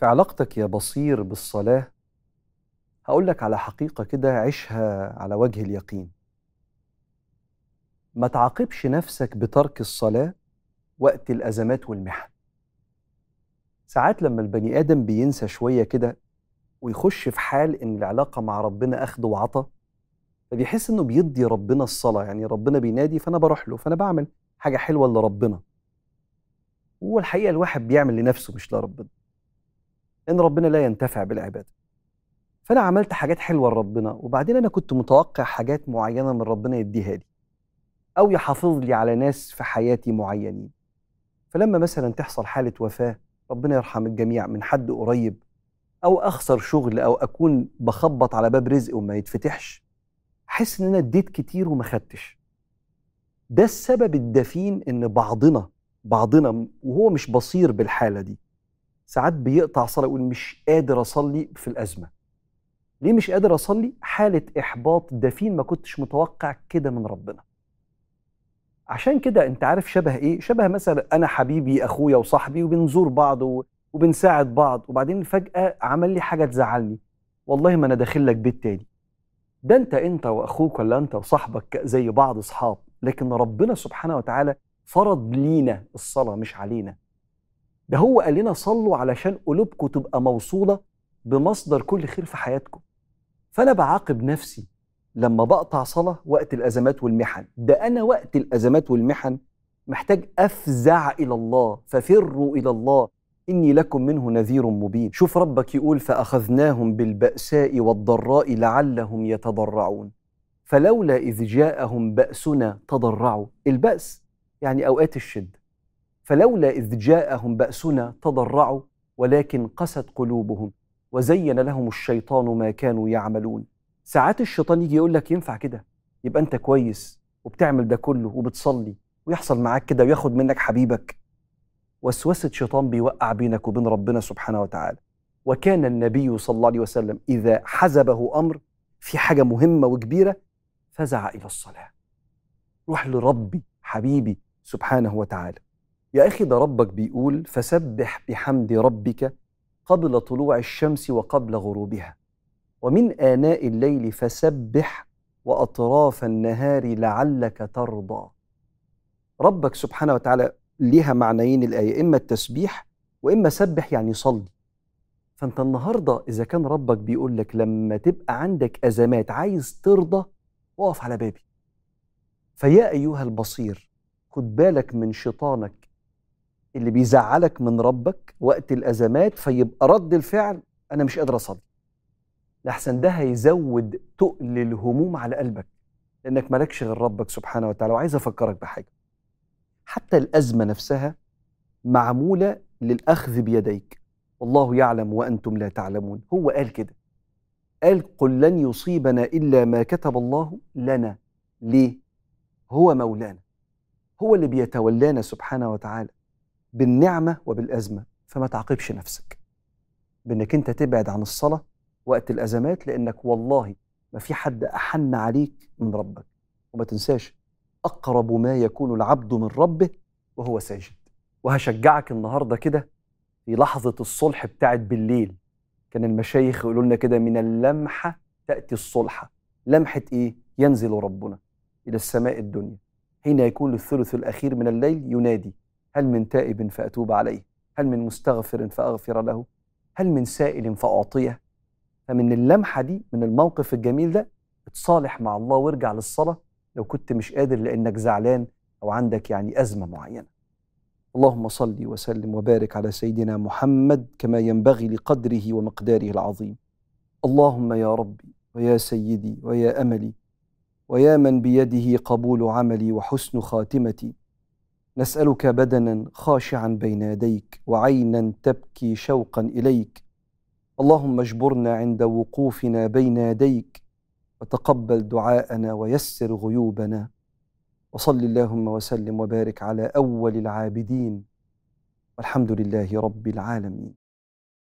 علاقتك يا بصير بالصلاة هقول لك على حقيقة كده عيشها على وجه اليقين ما تعاقبش نفسك بترك الصلاة وقت الأزمات والمحن ساعات لما البني آدم بينسى شوية كده ويخش في حال إن العلاقة مع ربنا أخذ وعطى فبيحس إنه بيدي ربنا الصلاة يعني ربنا بينادي فأنا بروح له فأنا بعمل حاجة حلوة لربنا هو الحقيقة الواحد بيعمل لنفسه مش لربنا ان ربنا لا ينتفع بالعباده فانا عملت حاجات حلوه لربنا وبعدين انا كنت متوقع حاجات معينه من ربنا يديها لي او يحافظ لي على ناس في حياتي معينين فلما مثلا تحصل حاله وفاه ربنا يرحم الجميع من حد قريب او اخسر شغل او اكون بخبط على باب رزق وما يتفتحش احس ان انا اديت كتير وما خدتش ده السبب الدفين ان بعضنا بعضنا وهو مش بصير بالحاله دي ساعات بيقطع صلاه يقول مش قادر اصلي في الازمه ليه مش قادر اصلي حاله احباط دفين ما كنتش متوقع كده من ربنا عشان كده انت عارف شبه ايه شبه مثلا انا حبيبي اخويا وصاحبي وبنزور بعض وبنساعد بعض وبعدين فجاه عمل لي حاجه تزعلني والله ما انا داخل لك بيت تاني ده انت انت واخوك ولا انت وصاحبك زي بعض اصحاب لكن ربنا سبحانه وتعالى فرض لينا الصلاه مش علينا ده هو قال لنا صلوا علشان قلوبكم تبقى موصوله بمصدر كل خير في حياتكم فانا بعاقب نفسي لما بقطع صلاه وقت الازمات والمحن ده انا وقت الازمات والمحن محتاج افزع الى الله ففروا الى الله اني لكم منه نذير مبين شوف ربك يقول فاخذناهم بالباساء والضراء لعلهم يتضرعون فلولا اذ جاءهم باسنا تضرعوا الباس يعني اوقات الشده فلولا اذ جاءهم باسنا تضرعوا ولكن قست قلوبهم وزين لهم الشيطان ما كانوا يعملون ساعات الشيطان يجي يقول لك ينفع كده يبقى انت كويس وبتعمل ده كله وبتصلي ويحصل معاك كده وياخد منك حبيبك وسوسه شيطان بيوقع بينك وبين ربنا سبحانه وتعالى وكان النبي صلى الله عليه وسلم اذا حزبه امر في حاجه مهمه وكبيره فزع الى الصلاه روح لربي حبيبي سبحانه وتعالى يا اخي ده ربك بيقول فسبح بحمد ربك قبل طلوع الشمس وقبل غروبها ومن آناء الليل فسبح وأطراف النهار لعلك ترضى ربك سبحانه وتعالى ليها معنيين الآية إما التسبيح وإما سبح يعني صلي فأنت النهاردة إذا كان ربك بيقول لك لما تبقى عندك أزمات عايز ترضى اقف على بابي فيا أيها البصير خد بالك من شيطانك اللي بيزعلك من ربك وقت الأزمات فيبقى رد الفعل أنا مش قادر أصلي لحسن ده هيزود تقل الهموم على قلبك لأنك مالكش غير ربك سبحانه وتعالى وعايز أفكرك بحاجة حتى الأزمة نفسها معمولة للأخذ بيديك والله يعلم وأنتم لا تعلمون هو قال كده قال قل لن يصيبنا إلا ما كتب الله لنا ليه؟ هو مولانا هو اللي بيتولانا سبحانه وتعالى بالنعمة وبالأزمة فما تعاقبش نفسك بأنك أنت تبعد عن الصلاة وقت الأزمات لأنك والله ما في حد أحن عليك من ربك وما تنساش أقرب ما يكون العبد من ربه وهو ساجد وهشجعك النهاردة كده في لحظة الصلح بتاعت بالليل كان المشايخ يقولوا لنا كده من اللمحة تأتي الصلحة لمحة إيه؟ ينزل ربنا إلى السماء الدنيا حين يكون الثلث الأخير من الليل ينادي هل من تائب فأتوب عليه هل من مستغفر فأغفر له هل من سائل فأعطيه فمن اللمحة دي من الموقف الجميل ده اتصالح مع الله وارجع للصلاة لو كنت مش قادر لأنك زعلان أو عندك يعني أزمة معينة اللهم صل وسلم وبارك على سيدنا محمد كما ينبغي لقدره ومقداره العظيم اللهم يا ربي ويا سيدي ويا أملي ويا من بيده قبول عملي وحسن خاتمتي نسألك بدنا خاشعا بين يديك وعينا تبكي شوقا إليك اللهم اجبرنا عند وقوفنا بين يديك وتقبل دعاءنا ويسر غيوبنا وصل اللهم وسلم وبارك على اول العابدين والحمد لله رب العالمين